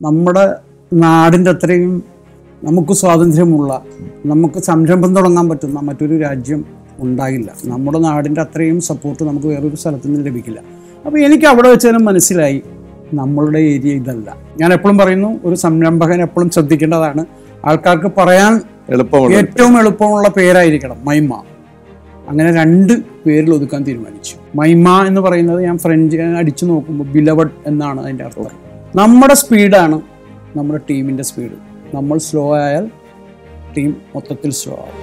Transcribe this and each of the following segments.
നമ്മുടെ നാടിൻ്റെ അത്രയും നമുക്ക് സ്വാതന്ത്ര്യമുള്ള നമുക്ക് സംരംഭം തുടങ്ങാൻ പറ്റുന്ന മറ്റൊരു രാജ്യം ഉണ്ടാകില്ല നമ്മുടെ നാടിൻ്റെ അത്രയും സപ്പോർട്ട് നമുക്ക് വേറൊരു സ്ഥലത്തു നിന്ന് ലഭിക്കില്ല അപ്പോൾ എനിക്ക് അവിടെ വെച്ച് തന്നെ മനസ്സിലായി നമ്മളുടെ ഏരിയ ഇതല്ല ഞാൻ എപ്പോഴും പറയുന്നു ഒരു സംരംഭകൻ എപ്പോഴും ശ്രദ്ധിക്കേണ്ടതാണ് ആൾക്കാർക്ക് പറയാൻ എളുപ്പമുള്ള ഏറ്റവും എളുപ്പമുള്ള പേരായിരിക്കണം മൈമ അങ്ങനെ രണ്ട് പേരിൽ ഒതുക്കാൻ തീരുമാനിച്ചു മൈമ എന്ന് പറയുന്നത് ഞാൻ ഫ്രഞ്ച് അടിച്ചു നോക്കുമ്പോൾ ബിലവഡ് എന്നാണ് അതിൻ്റെ അർത്ഥം നമ്മുടെ സ്പീഡാണ് നമ്മുടെ ടീമിൻ്റെ സ്പീഡ് നമ്മൾ സ്ലോ ആയാൽ ടീം മൊത്തത്തിൽ സ്ലോ ആവും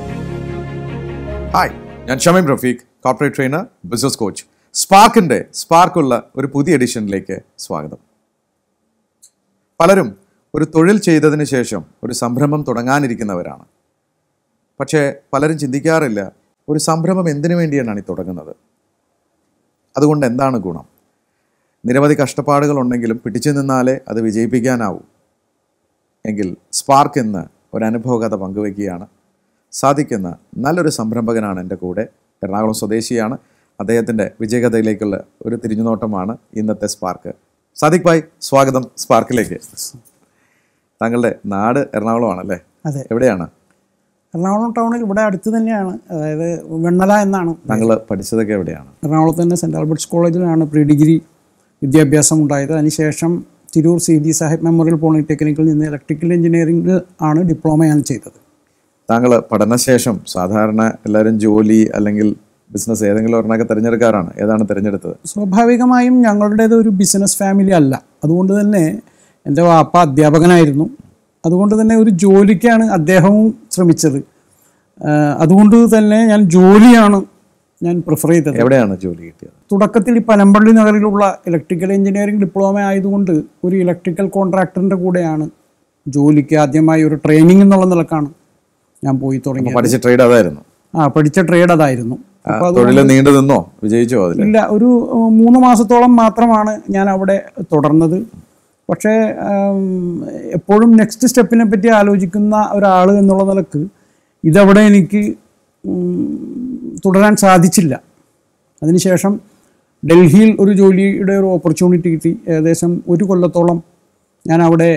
ഹായ് ഞാൻ Shameem Rafeeq corporate trainer business coach സ്പാർക്കിന്റെ സ്പാർക്കുള്ള ഒരു പുതിയ എഡിഷനിലേക്ക് സ്വാഗതം പലരും ഒരു തൊഴിൽ ചെയ്തതിന് ശേഷം ഒരു സംരംഭം തുടങ്ങാനിരിക്കുന്നവരാണ് പക്ഷേ പലരും ചിന്തിക്കാറില്ല ഒരു സംരംഭം എന്തിനു വേണ്ടിയാണ് ഈ തുടങ്ങുന്നത് അതുകൊണ്ട് എന്താണ് ഗുണം നിരവധി കഷ്ടപ്പാടുകൾ ഉണ്ടെങ്കിലും പിടിച്ചു നിന്നാലേ അത് വിജയിപ്പിക്കാനാവൂ എങ്കിൽ സ്പാർക്ക് എന്ന് ഒരു അനുഭവ കഥ പങ്കുവയ്ക്കുകയാണ് സാധിക്കുന്ന നല്ലൊരു സംരംഭകനാണ് എൻ്റെ കൂടെ എറണാകുളം സ്വദേശിയാണ് അദ്ദേഹത്തിൻ്റെ വിജയകഥയിലേക്കുള്ള ഒരു തിരിഞ്ഞുനോട്ടമാണ് ഇന്നത്തെ സ്പാർക്ക് സാദിഖ് ഭായ് സ്വാഗതം സ്പാർക്കിലേക്ക് താങ്കളുടെ നാട് എറണാകുളമാണല്ലേ അതെ എവിടെയാണ് എറണാകുളം ടൗണിൽ ഇവിടെ അടുത്ത് തന്നെയാണ് അതായത് വെണ്ണല എന്നാണ് താങ്കൾ പഠിച്ചതൊക്കെ എവിടെയാണ് എറണാകുളത്ത് തന്നെ സെൻറ്റ് ആൽബർട്ട്സ് കോളേജിലാണ് പ്രീ ഡിഗ്രി വിദ്യാഭ്യാസം ഉണ്ടായത് അതിനുശേഷം തിരൂർ സി ഡി സാഹിബ് മെമ്മോറിയൽ പോളിടെക്നിക്കിൽ നിന്ന് ഇലക്ട്രിക്കൽ എഞ്ചിനീയറിംഗിൽ ആണ് ഡിപ്ലോമ ഞാൻ ചെയ്തത് താങ്കൾ പഠനശേഷം സാധാരണ എല്ലാവരും ജോലി അല്ലെങ്കിൽ ബിസിനസ് ഏതെങ്കിലും ഒരെണ്ണമൊക്കെ തിരഞ്ഞെടുക്കാറാണ് ഏതാണ് തിരഞ്ഞെടുത്തത് സ്വാഭാവികമായും ഞങ്ങളുടേത് ഒരു ബിസിനസ് ഫാമിലി അല്ല അതുകൊണ്ട് തന്നെ എൻ്റെ വാപ്പ അധ്യാപകനായിരുന്നു അതുകൊണ്ട് തന്നെ ഒരു ജോലിക്കാണ് അദ്ദേഹവും ശ്രമിച്ചത് ആ, അതുകൊണ്ട് തന്നെ ഞാൻ ജോലിയാണ് ഞാൻ പ്രിഫർ ചെയ്തത് എവിടെയാണ് ജോലി കിട്ടിയത് തുടക്കത്തിൽ ഈ പനമ്പള്ളി നഗറിലുള്ള ഇലക്ട്രിക്കൽ എഞ്ചിനീയറിംഗ് ഡിപ്ലോമ ആയതുകൊണ്ട് ഒരു ഇലക്ട്രിക്കൽ കോൺട്രാക്ടറിൻ്റെ കൂടെയാണ് ജോലിക്ക് ആദ്യമായി ഒരു ട്രെയിനിങ് എന്നുള്ള നിലക്കാണ് ഞാൻ പോയി തുടങ്ങിയത് പഠിച്ച ട്രേഡ് അതായിരുന്നു ആ പഠിച്ച ട്രേഡ് അതായിരുന്നു അപ്പോൾ അത് തൊഴിൽ നീണ്ടു നിന്നോ വിജയിച്ചോ അതിൽ ഇല്ല ഒരു ഉം, മൂന്ന് മാസത്തോളം മാത്രമാണ് ഞാൻ അവിടെ തുടർന്നത് പക്ഷേ ഉം, എപ്പോഴും നെക്സ്റ്റ് സ്റ്റെപ്പിനെ പറ്റി ആലോചിക്കുന്ന ഒരാൾ എന്നുള്ള നിലക്ക് ഇതവിടെ എനിക്ക് ഉം, തുടരാൻ സാധിച്ചില്ല അതിനുശേഷം ഡൽഹിയിൽ ഒരു ജോലിയുടെ ഒരു ഓപ്പർച്യൂണിറ്റി കിട്ടി ഏകദേശം ഒരു കൊല്ലത്തോളം ഞാൻ അവിടെ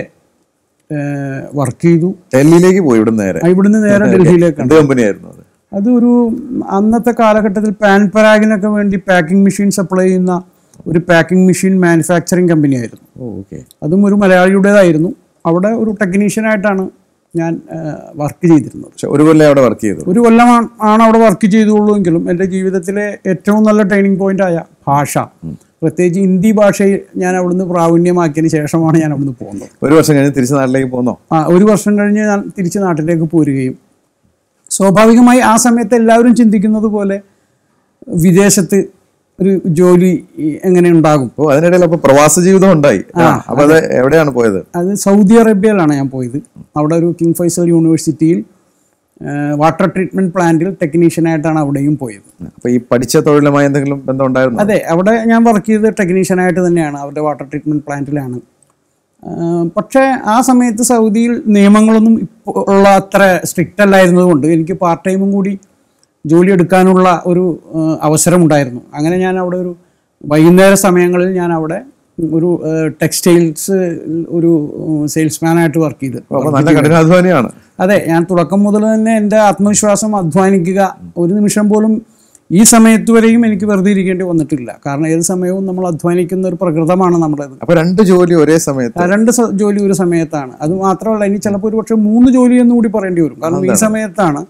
വർക്ക് ചെയ്തു ഡൽഹിയിലേക്ക് പോയി ഇവിടെ നേരെ ആ, ഇവിടുന്ന് നേരെ ഡൽഹിയിലേക്കാണ് എന്ത് കമ്പനിയായിരുന്നു അത് അതൊരു അന്നത്തെ കാലഘട്ടത്തിൽ പാൻ പരാഗിനൊക്കെ വേണ്ടി പാക്കിംഗ് മെഷീൻ സപ്ലൈ ചെയ്യുന്ന ഒരു പാക്കിംഗ് മെഷീൻ മാനുഫാക്ചറിങ് കമ്പനിയായിരുന്നു ഓ ഓക്കെ അതും ഒരു മലയാളിയുടേതായിരുന്നു അവിടെ ഒരു ടെക്നീഷ്യനായിട്ടാണ് ഞാൻ വർക്ക് ചെയ്തിരുന്നത് പക്ഷെ ഒരു കൊല്ലം അവിടെ വർക്ക് ചെയ്തു ഒരു കൊല്ലമാണ് ആണ് അവിടെ വർക്ക് ചെയ്തുള്ളൂ എങ്കിലും എൻ്റെ ജീവിതത്തിലെ ഏറ്റവും നല്ല ട്രെയിനിങ് പോയിന്റായ ഭാഷ പ്രത്യേകിച്ച് ഹിന്ദി ഭാഷയിൽ ഞാൻ അവിടുന്ന് പ്രാവീണ്യമാക്കിയതിന് ശേഷമാണ് ഞാൻ അവിടുന്ന് പോകുന്നത് ഒരു വർഷം കഴിഞ്ഞ് തിരിച്ച് നാട്ടിലേക്ക് പോന്നോ ആ ഒരു വർഷം കഴിഞ്ഞ് ഞാൻ തിരിച്ച് നാട്ടിലേക്ക് പോരുകയും സ്വാഭാവികമായി ആ സമയത്ത് എല്ലാവരും ചിന്തിക്കുന്നത് പോലെ വിദേശത്ത് ഒരു ജോലി എങ്ങനെ ഉണ്ടാകും ഓ അതിനിടയിൽ അപ്പൊ പ്രവാസ ജീവിതം ഉണ്ടായി ആ, അപ്പൊ അത് എവിടെയാണ് പോയത് അത് സൗദി അറേബ്യയിലാണ് ഞാൻ പോയത് അവിടെ ഒരു കിങ് ഫൈസൽ യൂണിവേഴ്സിറ്റിയിൽ വാട്ടർ ട്രീറ്റ്മെൻറ്റ് പ്ലാന്റിൽ ടെക്നീഷ്യനായിട്ടാണ് അവിടെയും പോയത് അപ്പൊ ഈ പഠിച്ച തൊഴിലുമായി എന്തെങ്കിലും ബന്ധം ഉണ്ടായിരുന്നു അതെ അവിടെ ഞാൻ വർക്ക് ചെയ്തത് ടെക്നീഷ്യനായിട്ട് തന്നെയാണ് അവരുടെ വാട്ടർ ട്രീറ്റ്മെൻറ്റ് പ്ലാന്റിലാണ് ആ, പക്ഷേ ആ സമയത്ത് സൗദിയിൽ നിയമങ്ങളൊന്നും ഇപ്പോൾ ഉള്ള അത്ര സ്ട്രിക്റ്റ് അല്ലായിരുന്നതുകൊണ്ട് എനിക്ക് പാർട്ട് ടൈമും കൂടി ജോലി എടുക്കാനുള്ള ഒരു ആ, അവസരമുണ്ടായിരുന്നു അങ്ങനെ ഞാൻ അവിടെ ഒരു വൈകുന്നേര സമയങ്ങളിൽ ഞാൻ അവിടെ ഒരു ടെക്സ്റ്റൈൽസ് ഒരു സെയിൽസ്മാനായിട്ട് വർക്ക് ചെയ്ത് അപ്പൊ നല്ല കഠിനാധ്വാനിയാണ് അതെ ഞാൻ തുടക്കം മുതൽ തന്നെ എൻ്റെ ആത്മവിശ്വാസം അധ്വാനിക്കുക ഒരു നിമിഷം പോലും ഈ സമയത്ത് വരെയും എനിക്ക് വെറുതെ ഇരിക്കേണ്ടി വന്നിട്ടില്ല കാരണം ഏത് സമയവും നമ്മൾ അധ്വാനിക്കുന്ന ഒരു പ്രകൃതമാണ് നമ്മുടേത് അപ്പൊ രണ്ട് ജോലി ഒരേ സമയത്ത് ആ രണ്ട് സ- ജോലി ഒരു സമയത്താണ് അത് മാത്രമല്ല ഇനി ചിലപ്പോൾ ഒരു പക്ഷേ മൂന്ന് ജോലി എന്ന് കൂടി പറയേണ്ടി വരും കാരണം ഈ സമയത്താണ്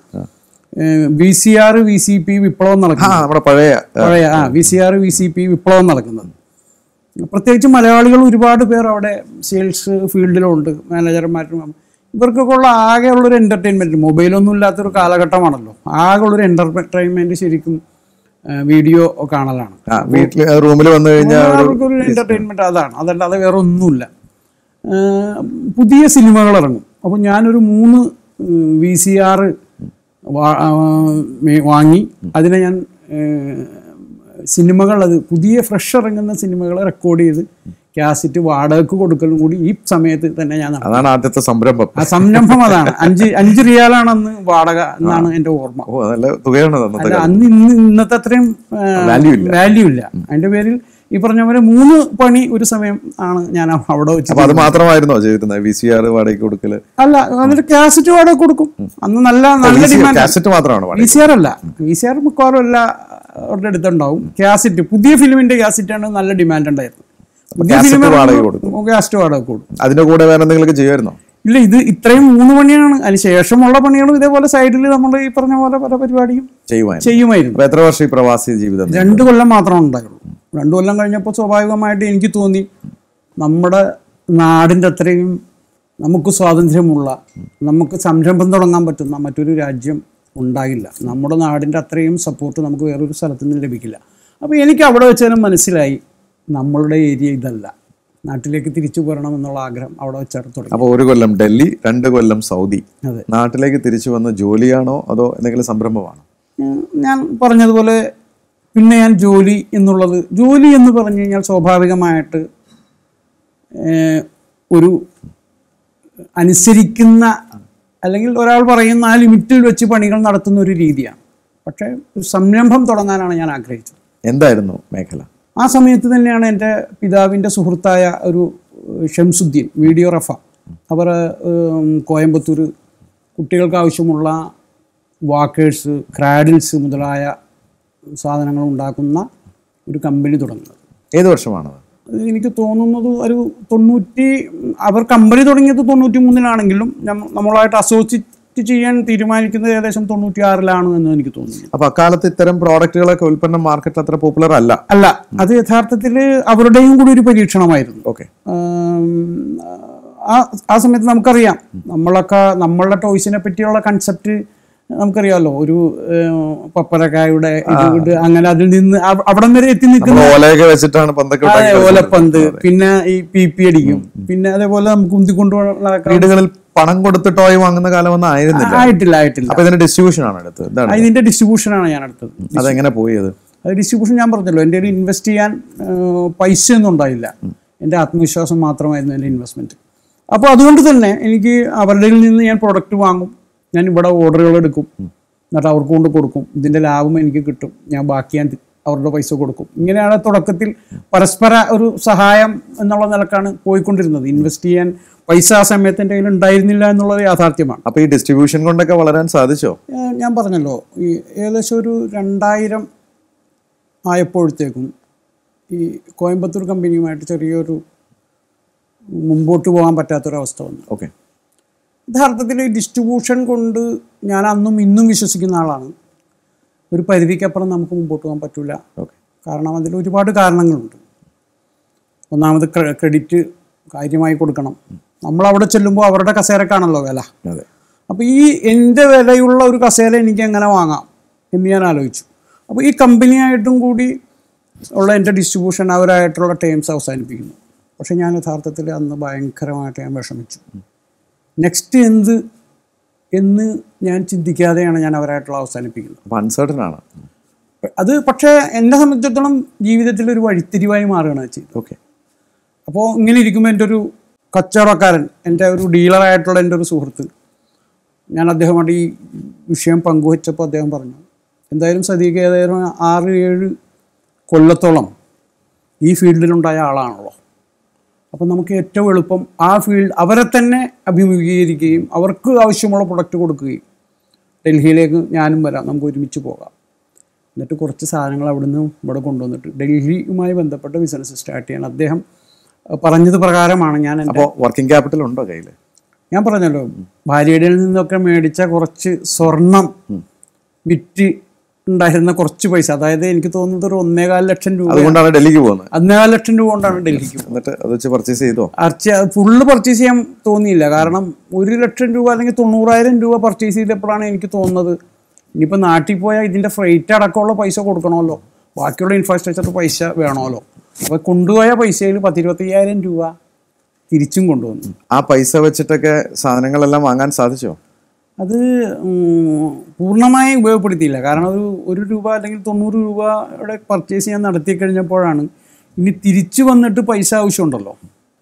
V C R V C P വിപ്ലവം ആ നടക്കുന്നത് നമ്മുടെ പഴയ പഴയ ആ V C R V C P വിപ്ലവം നടക്കുന്നത് പ്രത്യേകിച്ച് മലയാളികൾ ഒരുപാട് പേർ അവിടെ സെയിൽസ് ഫീൽഡിലുണ്ട് മാനേജർമാരും ഇവർക്കൊക്കെ ഉള്ള ആകെ ഉള്ളൊരു എൻ്റർടൈൻമെൻറ്റ് മൊബൈലൊന്നും ഇല്ലാത്തൊരു കാലഘട്ടമാണല്ലോ ആകെ ഉള്ളൊരു എൻ്റർടൈൻമെൻറ്റ് ശരിക്കും വീഡിയോ കാണലാണ് ആ വീട്ടില് റൂമിൽ വന്നു കഴിഞ്ഞാൽ അവർക്കൊരു എൻ്റർടൈൻമെൻറ്റ് അതാണ് അതല്ലാതെ വേറെ ഒന്നുമില്ല ആ, പുതിയ സിനിമകൾ ഇറങ്ങും അപ്പോൾ ഞാനൊരു മൂന്ന് വി സി ആർ വാങ്ങി അതിനെ ഞാൻ സിനിമകൾ അത് പുതിയ ഫ്രഷ് ഇറങ്ങുന്ന സിനിമകൾ റെക്കോർഡ് ചെയ്ത് കാസറ്റ് വാടകയ്ക്ക് കൊടുക്കലും കൂടി ഈ സമയത്ത് തന്നെ ഞാൻ നടത്തി. അതാണ് ആദ്യത്തെ സംരംഭം ആ സംരംഭം അതാണ് അഞ്ച് അഞ്ച് റിയാലാണ് അന്ന് വാടക എന്നാണ് എൻ്റെ ഓർമ്മ ഓ നല്ല തുകയാണ് തന്നത് അല്ല അന്ന് ഇന്ന് ഇന്നത്തെ അത്രയും Value ഇല്ല. വാല്യൂ ഇല്ല അതിന്റെ പേരിൽ ഈ പറഞ്ഞ പോലെ മൂന്ന് പണി ഒരു സമയം ആണ് ഞാൻ അവിടെ വെച്ച് അപ്പൊ അത് മാത്രമായിരുന്നോ ചെയ്തിരുന്നത് വി സി ആർ വാടകയ്ക്ക് കൊടുക്കല് അല്ല അതിന്റെ കാസറ്റ് വാടക കൊടുക്കും അന്ന് നല്ല നല്ല ഡിമാൻഡ് കാസറ്റ് മാത്രമാണ് വി വാടക സി ആർ അല്ല വി സി ആർ മിക്കവാറും എല്ലാ അവരുടെ അടുത്തുണ്ടാവും കാസറ്റ് പുതിയ ഫിലിമിന്റെ കാസറ്റാണ് നല്ല ഡിമാൻഡ് ഉണ്ടായിരുന്നത് പുതിയ cassette ഫിലിം വാടക കൊടുക്കും. കാസറ്റ് വാടക കൊടുക്കും അതിന്റെ കൂടെ വേറെ എന്തെങ്കിലുമൊക്കെ ചെയ്യുമായിരുന്നോ ഇല്ല ഇത് ഇത്രയും മൂന്ന് പണിയാണ് അതിന് ശേഷമുള്ള പണികളും ഇതേപോലെ സൈഡിൽ നമ്മൾ ഈ പറഞ്ഞ പോലെ പല പരിപാടിയും ചെയ്യുമായിരുന്നു ചെയ്യുമായിരുന്നു അപ്പൊ എത്ര വർഷം ഈ പ്രവാസി ജീവിതം രണ്ട് കൊല്ലം മാത്രമേ ഉണ്ടായുള്ളൂ രണ്ട് കൊല്ലം കഴിഞ്ഞപ്പോൾ സ്വാഭാവികമായിട്ട് എനിക്ക് തോന്നി നമ്മുടെ നാടിൻ്റെ അത്രയും നമുക്ക് സ്വാതന്ത്ര്യമുള്ള നമുക്ക് സംരംഭം തുടങ്ങാൻ പറ്റുന്ന മറ്റൊരു രാജ്യം ഉണ്ടാകില്ല നമ്മുടെ നാടിൻ്റെ അത്രയും സപ്പോർട്ട് നമുക്ക് വേറൊരു സ്ഥലത്തു നിന്ന് ലഭിക്കില്ല അപ്പോൾ എനിക്ക് അവിടെ വെച്ച് തന്നെ മനസ്സിലായി നമ്മളുടെ ഏരിയ ഇതല്ല നാട്ടിലേക്ക് തിരിച്ചു പോരണം എന്നുള്ള ആഗ്രഹം അവിടെ വെച്ചാണ് തുടങ്ങി അപ്പൊ ഒരു കൊല്ലം ഡൽഹി രണ്ട് കൊല്ലം സൗദി അതെ നാട്ടിലേക്ക് തിരിച്ചു വന്ന ജോലിയാണോ അതോ എന്തെങ്കിലും സംരംഭമാണോ ഞാൻ- ഞാൻ പറഞ്ഞതുപോലെ പിന്നെ ഞാൻ ജോലി എന്നുള്ളത് ജോലി എന്ന് പറഞ്ഞു കഴിഞ്ഞാൽ സ്വാഭാവികമായിട്ട് ഏഹ്, ഒരു അനുസരിക്കുന്ന അല്ലെങ്കിൽ ഒരാൾ പറയുന്ന ആ ലിമിറ്റിൽ വെച്ച് പണികൾ നടത്തുന്ന ഒരു രീതിയാണ് പക്ഷേ ഒരു സംരംഭം തുടങ്ങാനാണ് ഞാൻ ആഗ്രഹിച്ചത് എന്തായിരുന്നു മേഖല ആ സമയത്ത് തന്നെയാണ് എൻ്റെ പിതാവിൻ്റെ സുഹൃത്തായ ഒരു ഏഹ്, ഷംസുദ്ദീൻ വീഡിയോ റഫ അവർ ഏഹ്, കോയമ്പത്തൂർ കുട്ടികൾക്ക് ആവശ്യമുള്ള വാക്കേഴ്സ് ക്രാഡിൽസ് മുതലായ സാധനങ്ങൾ ഉണ്ടാക്കുന്ന ഒരു കമ്പനി തുടങ്ങുന്നത് ഏത് വർഷമാണത് അത് എനിക്ക് തോന്നുന്നത് ഒരു തൊണ്ണൂറ്റി അവർ കമ്പനി തുടങ്ങിയത് തൊണ്ണൂറ്റി മൂന്നിലാണെങ്കിലും നമ്മ- നമ്മളായിട്ട് അസോസിയേറ്റ് ചെയ്യാൻ തീരുമാനിക്കുന്നത് ഏകദേശം തൊണ്ണൂറ്റി ആറിലാണ് എന്ന് എനിക്ക് തോന്നുന്നു അപ്പൊ അക്കാലത്ത് ഇത്തരം പ്രോഡക്റ്റുകളൊക്കെ ഉൽപ്പന്നം മാർക്കറ്റിൽ അത്ര പോപ്പുലർ അല്ല അല്ല അത് യഥാർത്ഥത്തിൽ അവരുടെയും കൂടി ഒരു പരീക്ഷണമായിരുന്നു ഓക്കെ ആം, ആ ആ സമയത്ത് നമുക്കറിയാം നമ്മളൊക്കെ നമ്മളുടെ ടോയ്സിനെ പറ്റിയുള്ള കൺസെപ്റ്റ് നമുക്കറിയാമല്ലോ ഒരു ഏം, പപ്പരക്കായുടെ ഇത് ഇത് അങ്ങനെ അതിൽ നിന്ന് അവ- അവിടം വരെ എത്തി നിൽക്കുന്ന നമ്മൾ ഓലയൊക്കെ വെച്ചിട്ടാണ് പന്തൊക്കെ അതെ, ഉണ്ടാക്കി ഓലപ്പന്ത് പിന്നെ ഈ പി പി അടിക്കും പിന്നെ അതേപോലെ നമുക്ക് ഉന്തിക്കൊണ്ടുള്ള വീടുകളിൽ പണം കൊടുത്ത് ടോയ് വാങ്ങുന്ന കാലമൊന്നും ആയിരുന്നില്ല ആയിട്ടില്ല ആയിട്ടില്ല അപ്പൊ ഇതിന്റെ ഡിസ്ട്രിബ്യൂഷൻ ആണ് എടുത്തത് എന്താണ് ഇതിന്റെ ഡിസ്ട്രിബ്യൂഷനാണ് ഞാൻ എടുത്തത് അതെങ്ങനെ പോയി അത് അത് ഡിസ്ട്രിബ്യൂഷൻ ഞാൻ പറഞ്ഞല്ലോ എൻ്റെ ഒരു ഇൻവെസ്റ്റ് ചെയ്യാൻ ഏഹ്, പൈസ ഒന്നും ഉണ്ടായില്ല എൻ്റെ ആത്മവിശ്വാസം മാത്രമായിരുന്നു എൻ്റെ ഇൻവെസ്റ്റ്മെൻറ്റ് അപ്പോൾ അതുകൊണ്ട് തന്നെ എനിക്ക് അവരുടെ നിന്ന് ഞാൻ പ്രൊഡക്റ്റ് വാങ്ങും ഞാൻ ഇവിടെ ഓർഡറുകൾ എടുക്കും എന്നിട്ട് അവർക്ക് കൊണ്ട് കൊടുക്കും ഇതിൻ്റെ ലാഭം എനിക്ക് കിട്ടും ഞാൻ ബാക്കി ഞാൻ തി- അവരുടെ പൈസ കൊടുക്കും ഇങ്ങനെയാണ് തുടക്കത്തിൽ പരസ്പര ഒരു സഹായം എന്നുള്ള നിലക്കാണ് പോയിക്കൊണ്ടിരുന്നത് ഇൻവെസ്റ്റ് ചെയ്യാൻ പൈസ ആ സമയത്ത് എൻ്റെ കയ്യിൽ ഉണ്ടായിരുന്നില്ല എന്നുള്ളത് യാഥാർത്ഥ്യമാണ് അപ്പൊ ഈ ഡിസ്ട്രിബ്യൂഷൻ കൊണ്ടൊക്കെ വളരാൻ സാധിച്ചോ ഏഹ് ഞാൻ പറഞ്ഞല്ലോ ഈ ഏകദേശം ഒരു രണ്ടായിരം ആയപ്പോഴത്തേക്കും ഈ കോയമ്പത്തൂർ കമ്പനിയുമായിട്ട് ചെറിയൊരു മുമ്പോട്ട് പോകാൻ പറ്റാത്തൊരവസ്ഥ വന്നു ഓക്കെ യഥാർത്ഥത്തിൽ ഈ ഡിസ്ട്രിബ്യൂഷൻ കൊണ്ട് ഞാൻ അന്നും ഇന്നും വിശ്വസിക്കുന്ന ആളാണ് ഒരു പരിധിക്കപ്പുറം നമുക്ക് മുമ്പോട്ട് പോകാൻ പറ്റില്ല ഓക്കെ കാരണം അതിൽ ഒരുപാട് കാരണങ്ങളുണ്ട് ഒന്നാമത് ക്രെ- ക്രെഡിറ്റ് കാര്യമായി കൊടുക്കണം നമ്മളവിടെ ചെല്ലുമ്പോൾ അവരുടെ കസേരക്കാണല്ലോ വില അതെ അപ്പോൾ ഈ എൻ്റെ വിലയുള്ള ഒരു കസേര എനിക്ക് എങ്ങനെ വാങ്ങാം എന്ന് ഞാൻ ആലോചിച്ചു അപ്പോൾ ഈ കമ്പനിയായിട്ടും കൂടി ഉള്ള എൻ്റെ ഡിസ്ട്രിബ്യൂഷൻ അവരായിട്ടുള്ള ടേംസ് അവസാനിപ്പിക്കുന്നു പക്ഷേ ഞാൻ യഥാർത്ഥത്തിൽ അന്ന് ഭയങ്കരമായിട്ട് ഞാൻ വിഷമിച്ചു നെക്സ്റ്റ് എന്ത് എന്ന് ഞാൻ ചിന്തിക്കാതെയാണ് ഞാൻ അവരായിട്ടുള്ള അവസാനിപ്പിക്കുന്നത് അപ്പൊ അൺസർട്ടൻ ആണ് അത് പക്ഷേ എന്നെ സംബന്ധിച്ചിടത്തോളം ജീവിതത്തിൽ ഒരു വഴിത്തിരിവായി മാറുകയാണ് അത് ചെയ്തത് ഓക്കെ അപ്പോൾ ഇങ്ങനെ ഇരിക്കുമ്പോൾ എൻ്റെ ഒരു കച്ചവടക്കാരൻ എൻ്റെ ഒരു ഡീലറായിട്ടുള്ള എൻ്റെ ഒരു സുഹൃത്ത് ഞാൻ അദ്ദേഹമായിട്ട് ഈ വിഷയം പങ്കുവച്ചപ്പോൾ അദ്ദേഹം പറഞ്ഞു എന്തായാലും സദീഖ് ഏതായാലും ആറ് ഏഴ് കൊല്ലത്തോളം ഈ ഫീൽഡിലുണ്ടായ ആളാണല്ലോ അപ്പം നമുക്ക് ഏറ്റവും എളുപ്പം ആ ഫീൽഡ് അവരെ തന്നെ അഭിമുഖീകരിക്കുകയും അവർക്ക് ആവശ്യമുള്ള പ്രൊഡക്റ്റ് കൊടുക്കുകയും ഡൽഹിയിലേക്ക് ഞാനും വരാം നമുക്ക് ഒരുമിച്ച് പോകാം എന്നിട്ട് കുറച്ച് സാധനങ്ങൾ അവിടുന്ന് ഇവിടെ കൊണ്ടുവന്നിട്ട് ഡൽഹിയുമായി ബന്ധപ്പെട്ട ബിസിനസ് സ്റ്റാർട്ട് ചെയ്യാൻ അദ്ദേഹം അഹ് പറഞ്ഞത് പ്രകാരമാണ് ഞാൻ എൻ്റെ അപ്പോൾ വർക്കിംഗ് ക്യാപിറ്റൽ ഉണ്ടോ കയ്യിൽ ഞാൻ പറഞ്ഞല്ലോ ഭാര്യയുടെ നിന്നൊക്കെ മേടിച്ച കുറച്ച് സ്വർണം വിറ്റ് ഉണ്ടായിരുന്ന കുറച്ച് പൈസ അതായത് എനിക്ക് തോന്നുന്നത് ഒരു ഒന്നേകാൽ ലക്ഷം രൂപ അതുകൊണ്ടാണ് ഡൽഹിക്ക് പോകുന്നത് ഒന്നേകാൽ ലക്ഷം രൂപ കൊണ്ടാണ് ഡൽഹിക്ക് പോകുന്നത്. എന്നിട്ട് അത് വെച്ച് പർച്ചേസ് ചെയ്തോ അർച്ച ഫുള്ള് പർച്ചേസ് ചെയ്യാൻ തോന്നിയില്ല കാരണം ഒരു ലക്ഷം രൂപ അല്ലെങ്കിൽ തൊണ്ണൂറായിരം രൂപ പർച്ചേസ് ചെയ്തപ്പോഴാണ് എനിക്ക് തോന്നുന്നത് ഇനിയിപ്പോൾ നാട്ടിൽ പോയാൽ ഇതിൻ്റെ ഫ്രൈറ്റ് അടക്കമുള്ള പൈസ കൊടുക്കണമല്ലോ ബാക്കിയുള്ള ഇൻഫ്രാസ്ട്രക്ചർ പൈസ വേണമല്ലോ അപ്പോൾ കൊണ്ടുപോയ പൈസയിൽ പത്തിരുപത്തയ്യായിരം രൂപ തിരിച്ചും കൊണ്ടുവന്നു ആ പൈസ വെച്ചിട്ടൊക്കെ സാധനങ്ങളെല്ലാം വാങ്ങാൻ സാധിച്ചോ അത് ഉം, പൂർണ്ണമായി ഉപയോഗപ്പെടുത്തിയില്ല കാരണം ഒരു ഒരു രൂപ അല്ലെങ്കിൽ തൊണ്ണൂറ് രൂപയുടെ പർച്ചേസ് ചെയ്യാൻ നടത്തി കഴിഞ്ഞപ്പോഴാണ് ഇനി തിരിച്ചു വന്നിട്ട് പൈസ ആവശ്യമുണ്ടല്ലോ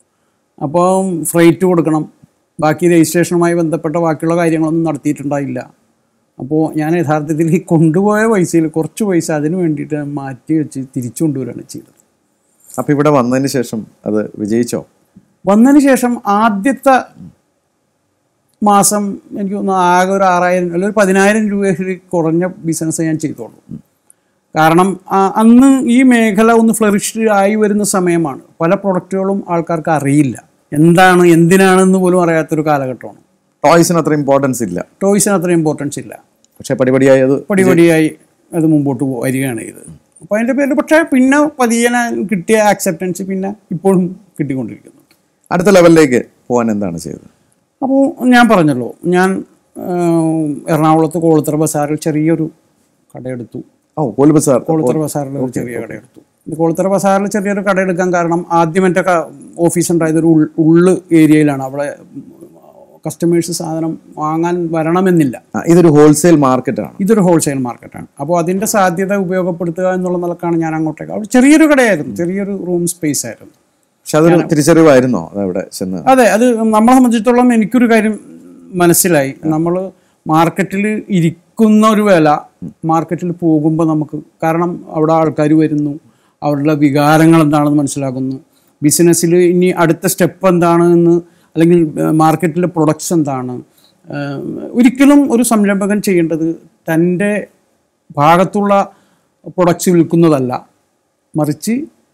അപ്പം ഫ്രൈറ്റ് കൊടുക്കണം ബാക്കി രജിസ്ട്രേഷനുമായി ബന്ധപ്പെട്ട ബാക്കിയുള്ള കാര്യങ്ങളൊന്നും നടത്തിയിട്ടുണ്ടായില്ല അപ്പോൾ ഞാൻ യഥാർത്ഥത്തിൽ ഈ കൊണ്ടുപോയ പൈസയിൽ കുറച്ച് പൈസ അതിന് വേണ്ടിയിട്ട് മാറ്റി വെച്ച് തിരിച്ചു കൊണ്ടുവരികയാണ് ചെയ്തത് അപ്പൊ ഇവിടെ വന്നതിന് ശേഷം അത് വിജയിച്ചോ വന്നതിന് ശേഷം ആദ്യത്തെ മാസം എനിക്ക് തോന്നുന്നു ആകെ ഒരു ആറായിരം അല്ലെങ്കിൽ ഒരു പതിനായിരം രൂപയിൽ കുറഞ്ഞ ബിസിനസ് ഞാൻ ചെയ്തോളൂ കാരണം ആ, അന്ന് ഈ മേഖല ഒന്ന് ഫ്ലറിഷ് ആയി വരുന്ന സമയമാണ് പല പ്രൊഡക്റ്റുകളും ആൾക്കാർക്ക് അറിയില്ല എന്താണ് എന്തിനാണെന്ന് പോലും അറിയാത്തൊരു കാലഘട്ടമാണ് ടോയ്സിന് അത്ര ഇമ്പോർട്ടൻസ് ഇല്ല ടോയ്സിന് അത്ര ഇമ്പോർട്ടൻസ് ഇല്ല പക്ഷെ പടിപടിയായി അത് പടിപടിയായി അത് മുമ്പോട്ട് പോ- വരികയാണ് ഇത് അപ്പോൾ അതിൻ്റെ പേരിൽ പക്ഷേ പിന്നെ പതിയെ കിട്ടിയ ആക്സെപ്റ്റൻസ് പിന്നെ ഇപ്പോഴും കിട്ടിക്കൊണ്ടിരിക്കുന്നു അടുത്ത ലെവലിലേക്ക് പോകാൻ എന്താണ് ചെയ്തത് അപ്പോൾ ഞാൻ പറഞ്ഞല്ലോ ഞാൻ ആ, എറണാകുളത്ത് കോളത്തറ ബസാറിൽ ചെറിയൊരു കടയെടുത്തു ഓ കോൽബ സാർ കോളത്തറ ബസാറിൽ ഒരു ചെറിയ കടയെടുത്തു ഇത് കോളത്തറ ബസാറിൽ ചെറിയൊരു കടയെടുക്കാൻ കാരണം ആദ്യം എൻ്റെ ഓഫീസ് ഉണ്ടായത് ഒരു ഉൾ- ഉള്ള് ഏരിയയിലാണ് അവിടെ കസ്റ്റമേഴ്സ് സാധനം വാങ്ങാൻ വരണമെന്നില്ല ആ, ഇതൊരു ഹോൾസെയിൽ മാർക്കറ്റാണ് ഇതൊരു ഹോൾസെയിൽ മാർക്കറ്റാണ് അപ്പോൾ അതിൻ്റെ സാധ്യത ഉപയോഗപ്പെടുത്തുക എന്നുള്ള നിലക്കാണ് ഞാൻ അങ്ങോട്ടേക്ക് അവിടെ ചെറിയൊരു കടയായിരുന്നു ചെറിയൊരു റൂം സ്പേസ് ആയിരുന്നു പക്ഷെ അതൊരു തിരിച്ചറിവായിരുന്നോ അതവിടെ ചെന്ന് അതെ അത് നമ്മളെ സംബന്ധിച്ചിടത്തോളം എനിക്കൊരു കാര്യം മനസ്സിലായി നമ്മൾ മാർക്കറ്റിൽ ഇരിക്കുന്ന ഒരു വില മാർക്കറ്റിൽ പോകുമ്പോൾ നമുക്ക് കാരണം അവിടെ ആൾക്കാർ വരുന്നു അവരുടെ വികാരങ്ങൾ എന്താണെന്ന് മനസ്സിലാക്കുന്നു ബിസിനസ്സിൽ ഇനി അടുത്ത സ്റ്റെപ്പ് എന്താണ് എന്ന് അല്ലെങ്കിൽ മാർക്കറ്റിലെ പ്രൊഡക്ട്സ് എന്താണ് ഏഹ് ഒരിക്കലും ഒരു സംരംഭകൻ ചെയ്യേണ്ടത് തൻ്റെ ഭാഗത്തുള്ള പ്രൊഡക്ട്സ് വിൽക്കുന്നതല്ല മറിച്ച്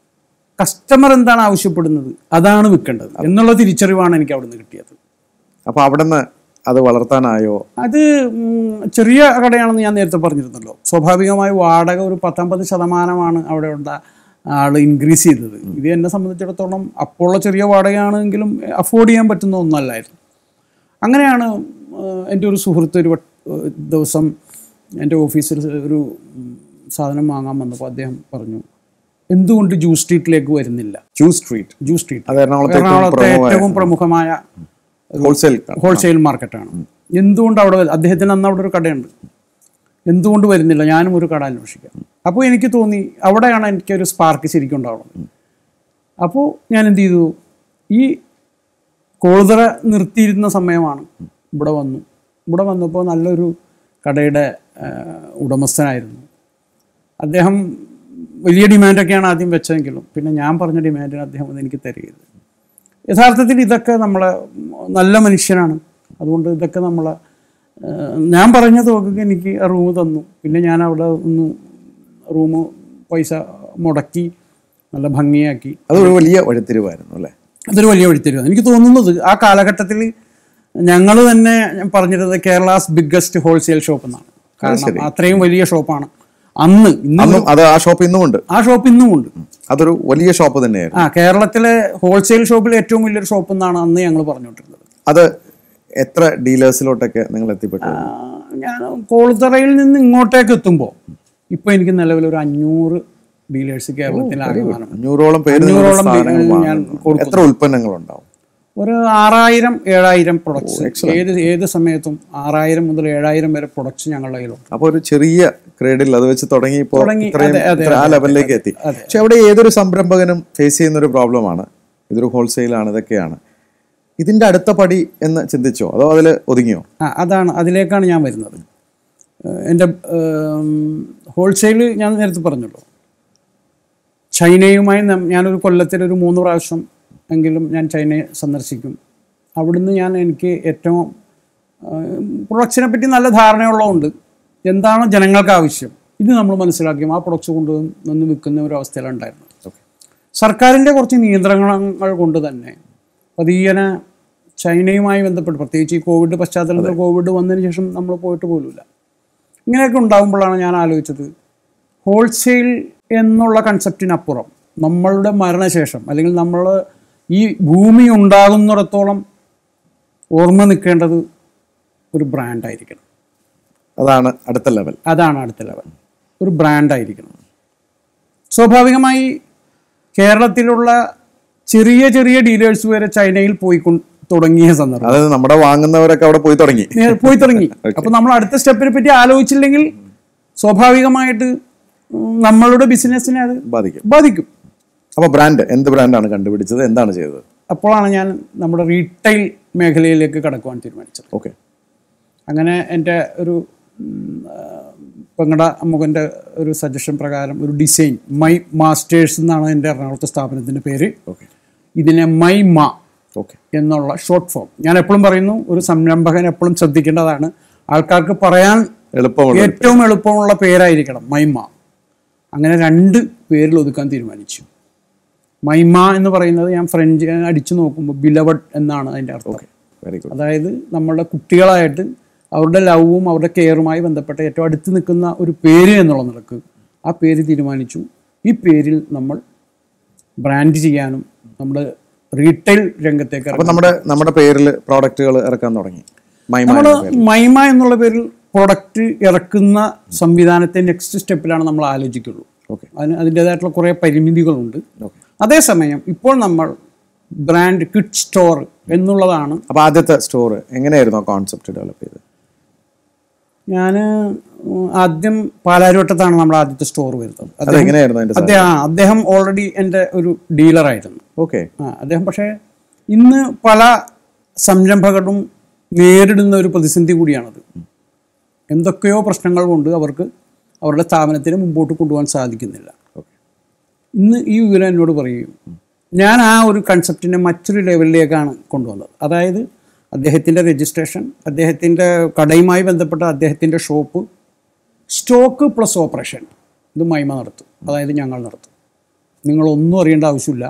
കസ്റ്റമർ എന്താണ് ആവശ്യപ്പെടുന്നത് അതാണ് വിൽക്കേണ്ടത് എന്നുള്ള തിരിച്ചറിവാണ് എനിക്ക് അവിടെ നിന്ന് കിട്ടിയത് അപ്പൊ അവിടെ നിന്ന് അത് വളർത്താനായോ അത് ഉം, ചെറിയ കടയാണെന്ന് ഞാൻ നേരത്തെ പറഞ്ഞിരുന്നല്ലോ സ്വാഭാവികമായി വാടക ഒരു പത്തൊമ്പത് ശതമാനമാണ് അവിടെ ഉള്ള ആൾ ഇൻക്രീസ് ചെയ്തത് ഇത് എന്നെ സംബന്ധിച്ചിടത്തോളം അപ്പോഴുള്ള ചെറിയ വാടകയാണെങ്കിലും അഫോർഡ് ചെയ്യാൻ പറ്റുന്ന ഒന്നല്ലായിരുന്നു അങ്ങനെയാണ് ഏഹ്, എൻ്റെ ഒരു സുഹൃത്ത് ഒരു വട്ട- ഏഹ്, ദിവസം എൻ്റെ ഓഫീസിൽ ഒരു ഉം, സാധനം വാങ്ങാൻ വന്നപ്പോൾ അദ്ദേഹം പറഞ്ഞു എന്തുകൊണ്ട് ജൂ സ്ട്രീറ്റിലേക്ക് വരുന്നില്ല ജൂ സ്ട്രീറ്റ് ജൂ സ്ട്രീറ്റ് അത് എറണാകുളത്തെ ഏറ്റവും എറണാകുളത്തെ പ്രമുഖമായ ഏറ്റവും പ്രമുഖമായ ഹോൾസെയിൽ ഹോൾസെയിൽ മാർക്കറ്റാണ് എന്തുകൊണ്ട് അവിടെ വര- അദ്ദേഹത്തിന് അന്ന് അവിടെ ഒരു കടയുണ്ട് എന്തുകൊണ്ട് വരുന്നില്ല ഞാനും ഒരു കട അന്വേഷിക്കാം അപ്പോൾ എനിക്ക് തോന്നി അവിടെയാണ് എനിക്കൊരു സ്പാർക്ക് ശരിക്കും ഉണ്ടാവുന്നത് അപ്പോൾ ഞാൻ എന്ത് ചെയ്തു ഈ കോളുതറ നിർത്തിയിരുന്ന സമയമാണ് ഇവിടെ വന്നു ഇവിടെ വന്നപ്പോൾ നല്ലൊരു കടയുടെ ആ, ഉടമസ്ഥനായിരുന്നു അദ്ദേഹം വലിയ ഡിമാൻഡൊക്കെയാണ് ആദ്യം വെച്ചതെങ്കിലും പിന്നെ ഞാൻ പറഞ്ഞ ഡിമാൻഡിന് അദ്ദേഹം അത് എനിക്ക് തരികയത് യഥാർത്ഥത്തിൽ ഇതൊക്കെ നമ്മളെ നല്ല മനുഷ്യനാണ് അതുകൊണ്ട് ഇതൊക്കെ നമ്മളെ ഏഹ്, ഞാൻ പറഞ്ഞ തുകക്ക് എനിക്ക് ആ റൂം തന്നു പിന്നെ ഞാൻ അവിടെ ഒന്ന് റൂം പൈസ മുടക്കി നല്ല ഭംഗിയാക്കി അതൊരു വലിയ വഴിത്തിരിവായിരുന്നു അല്ലേ അതൊരു വലിയ വഴിത്തിരിവാണ് എനിക്ക് തോന്നുന്നത് ആ കാലഘട്ടത്തിൽ ഞങ്ങൾ തന്നെ ഞാൻ പറഞ്ഞിരുന്നത് കേരളാസ് ബിഗ്ഗസ്റ്റ് ഹോൾസെയിൽ ഷോപ്പ് എന്നാണ് കാരണം അത്രയും വലിയ ഷോപ്പാണ് അന്ന് ഇന്ന് അന്നും അത് ആ ഷോപ്പ് ഇന്നും ഉണ്ട് ആ ഷോപ്പ് ഇന്നും ഉണ്ട് അതൊരു വലിയ ഷോപ്പ് തന്നെയായിരുന്നു ആ കേരളത്തിലെ ഹോൾസെയിൽ ഷോപ്പിൽ ഏറ്റവും വലിയൊരു ഷോപ്പ് എന്നാണ് അന്ന് ഞങ്ങൾ പറഞ്ഞുകൊണ്ടിരുന്നത് അത് എത്ര ഡീലേഴ്സിലോട്ടൊക്കെ നിങ്ങൾ എത്തിപ്പെട്ടു ആ, ഞാൻ കോളുത്തറയിൽ നിന്ന് ഇങ്ങോട്ടേക്ക് എത്തുമ്പോൾ ഇപ്പോൾ എനിക്ക് നിലവിൽ ഒരു അഞ്ഞൂറ് ഡീലേഴ്സ് കേരളത്തിൽ ആകമാനം അഞ്ഞൂറോളം പേര് നിങ്ങളുടെ അഞ്ഞൂറോളം സാധനങ്ങൾ പേര് ഞാൻ വാങ്ങുന്നു. എത്ര ഉൽപ്പന്നങ്ങൾ ഉണ്ടാവും ഒരു ആറായിരം ഏഴായിരം പ്രൊഡക്ട്സ് ഏത് ഏത് സമയത്തും ആറായിരം മുതൽ ഏഴായിരം വരെ പ്രൊഡക്ട്സ് ഞങ്ങളുടെ കയ്യിലുണ്ട് അപ്പോൾ ഒരു ചെറിയ ക്രേഡിൽ അത് വെച്ച് തുടങ്ങി ഇപ്പോൾ തുടങ്ങി, ഇത്രയും അതെ, അതെ, ഇത്ര ആ ലെവലിലേക്ക് എത്തി പക്ഷെ അവിടെ ഏതൊരു സംരംഭകനും ഫേസ് ചെയ്യുന്ന ഒരു പ്രോബ്ലമാണ് ഇതൊരു ഹോൾസെയിലാണ് ഇതൊക്കെയാണ് ഇതിന്റെ അടുത്ത പടി എന്ന് ചിന്തിച്ചോ അതോ അതിൽ ഒതുങ്ങിയോ ആ അതാണ് അതിലേക്കാണ് ഞാൻ വരുന്നത് ഏഹ് എൻ്റെ ഹോൾസെയിൽ ഞാൻ നേരത്തെ പറഞ്ഞല്ലോ ചൈനയുമായി നം- ഞാനൊരു കൊല്ലത്തിൽ ഒരു മൂന്ന് പ്രാവശ്യം എങ്കിലും ഞാൻ ചൈനയെ സന്ദർശിക്കും അവിടുന്ന് ഞാൻ എനിക്ക് ഏറ്റവും പ്രൊഡക്ട്സിനെ പറ്റി നല്ല ധാരണയുള്ളതുകൊണ്ട് എന്താണ് ജനങ്ങൾക്ക് ആവശ്യം ഇത് നമ്മൾ മനസ്സിലാക്കിയും ആ പ്രൊഡക്ട്സ് കൊണ്ടുവന്ന് വിൽക്കുന്ന ഒരു അവസ്ഥയിലുണ്ടായിരുന്നു ഓക്കെ സർക്കാരിൻ്റെ കുറച്ച് നിയന്ത്രണങ്ങൾ കൊണ്ട് തന്നെ പതിയനെ ചൈനയുമായി ബന്ധപ്പെട്ട് പ്രത്യേകിച്ച് ഈ കോവിഡ് പശ്ചാത്തലത്തിൽ കോവിഡ് വന്നതിന് ശേഷം നമ്മൾ പോയിട്ട് പോലുമില്ല ഇങ്ങനെയൊക്കെ ഉണ്ടാകുമ്പോഴാണ് ഞാൻ ആലോചിച്ചത് ഹോൾസെയിൽ എന്നുള്ള കൺസെപ്റ്റിനപ്പുറം നമ്മളുടെ മരണശേഷം അല്ലെങ്കിൽ നമ്മൾ ഈ ഭൂമി ഉണ്ടാകുന്നിടത്തോളം ഓർമ്മ നിൽക്കേണ്ടത് ഒരു ബ്രാൻഡായിരിക്കണം അതാണ് അടുത്ത ലെവൽ അതാണ് അടുത്ത ലെവൽ ഒരു ബ്രാൻഡായിരിക്കണം സ്വാഭാവികമായി കേരളത്തിലുള്ള ചെറിയ ചെറിയ ഡീലേഴ്സ് വരെ ചൈനയിൽ പോയി കൊ- തുടങ്ങിയ സന്ദർഭം അതായത് നമ്മുടെ വാങ്ങുന്നവരൊക്കെ അവിടെ പോയി തുടങ്ങി നേ- പോയി തുടങ്ങി അപ്പൊ നമ്മൾ അടുത്ത സ്റ്റെപ്പിനെ പറ്റി ആലോചിച്ചില്ലെങ്കിൽ സ്വാഭാവികമായിട്ട് ഉം, നമ്മളുടെ ബിസിനസ്സിനെ അത് ബാധിക്കും ബാധിക്കും അപ്പോൾ ബ്രാൻഡ് എന്ത് ബ്രാൻഡാണ് കണ്ടുപിടിച്ചത് എന്താണ് ചെയ്തത് അപ്പോഴാണ് ഞാൻ നമ്മുടെ റീറ്റെയിൽ മേഖലയിലേക്ക് കടക്കുവാൻ തീരുമാനിച്ചത് ഓക്കെ അങ്ങനെ എൻ്റെ ഒരു ഉം, ആ, ഇപ്പം നിങ്ങളുടെ അമ്മുഖൻ്റെ ഒരു സജഷൻ പ്രകാരം ഒരു ഡിസൈൻ മൈ മാസ്റ്റേഴ്സ് എന്നാണ് എൻ്റെ എറണാകുളത്തെ സ്ഥാപനത്തിൻ്റെ പേര് ഓക്കെ ഇതിനെ മൈ മാ ഓക്കെ എന്നുള്ള ഷോർട്ട് ഫോം ഞാൻ എപ്പോഴും പറയുന്നു ഒരു സംരംഭകൻ എപ്പോഴും ശ്രദ്ധിക്കേണ്ടതാണ് ആൾക്കാർക്ക് പറയാൻ എളുപ്പമുള്ള ഏറ്റവും എളുപ്പമുള്ള പേരായിരിക്കണം മൈമ അങ്ങനെ രണ്ട് പേരിൽ ഒതുക്കാൻ തീരുമാനിച്ചു മൈമ എന്ന് പറയുന്നത് ഞാൻ ഫ്രഞ്ച് അടിച്ചു നോക്കുമ്പോൾ ബിലവഡ് എന്നാണ് അതിൻ്റെ അർത്ഥം ഓക്കെ വെരി ഗുഡ് അതായത് നമ്മളുടെ കുട്ടികളായിട്ട് അവരുടെ ലവും അവരുടെ കെയറുമായി ബന്ധപ്പെട്ട ഏറ്റവും അടുത്ത് നിൽക്കുന്ന ഒരു പേര് എന്നുള്ള നിലക്ക് ആ പേര് തീരുമാനിച്ചു ഈ പേരിൽ നമ്മൾ ബ്രാൻഡ് ചെയ്യാനും നമ്മുടെ റീറ്റെയിൽ രംഗത്തേക്ക് അപ്പൊ നമ്മുടെ നമ്മുടെ പേരിൽ പ്രോഡക്റ്റുകൾ ഇറക്കാൻ തുടങ്ങി മൈമ നമ്മൾ എന്ന പേരിൽ. മൈമ എന്നുള്ള പേരിൽ പ്രൊഡക്റ്റ് ഇറക്കുന്ന സംവിധാനത്തെ നെക്സ്റ്റ് സ്റ്റെപ്പിലാണ് നമ്മൾ ആലോചിക്കുള്ളൂ ഓക്കെ അതിന് അതിൻ്റെതായിട്ടുള്ള കുറേ പരിമിതികളുണ്ട് ഓക്കെ അതേസമയം ഇപ്പോൾ നമ്മൾ ബ്രാൻഡ് കിഡ് സ്റ്റോർ എന്നുള്ളതാണ് അപ്പൊ ആദ്യത്തെ സ്റ്റോർ എങ്ങനെയായിരുന്നു ആ കോൺസെപ്റ്റ് ഡെവലപ്പ് ചെയ്തത് ഞാൻ ആദ്യം പാലാരിവട്ടത്താണ് നമ്മുടെ ആദ്യത്തെ സ്റ്റോർ വരുന്നത് അത് എങ്ങനെയായിരുന്നു അതിന്റെ അദ്ദേഹം ആ, അദ്ദേഹം ഓൾറെഡി എൻ്റെ ഒരു ഡീലറായിരുന്നു ഓക്കെ ആ അദ്ദേഹം പക്ഷേ ഇന്ന് പല സംരംഭകരും നേരിടുന്ന ഒരു പ്രതിസന്ധി കൂടിയാണത് എന്തൊക്കെയോ പ്രശ്നങ്ങൾ കൊണ്ട് അവർക്ക് അവരുടെ സ്ഥാപനത്തിന് മുമ്പോട്ട് കൊണ്ടുപോകാൻ സാധിക്കുന്നില്ല ഓക്കെ ഇന്ന് ഈ വിവരം എന്നോട് പറയും ഞാൻ ആ ഒരു കൺസെപ്റ്റിനെ മറ്റൊരു ലെവലിലേക്കാണ് കൊണ്ടുവന്നത് അതായത് അദ്ദേഹത്തിൻ്റെ രജിസ്ട്രേഷൻ അദ്ദേഹത്തിൻ്റെ കടയുമായി ബന്ധപ്പെട്ട അദ്ദേഹത്തിൻ്റെ ഷോപ്പ് സ്റ്റോക്ക് പ്ലസ് ഓപ്പറേഷൻ ഇത് മൈമ നടത്തും അതായത് ഞങ്ങൾ നടത്തും നിങ്ങളൊന്നും അറിയേണ്ട ആവശ്യമില്ല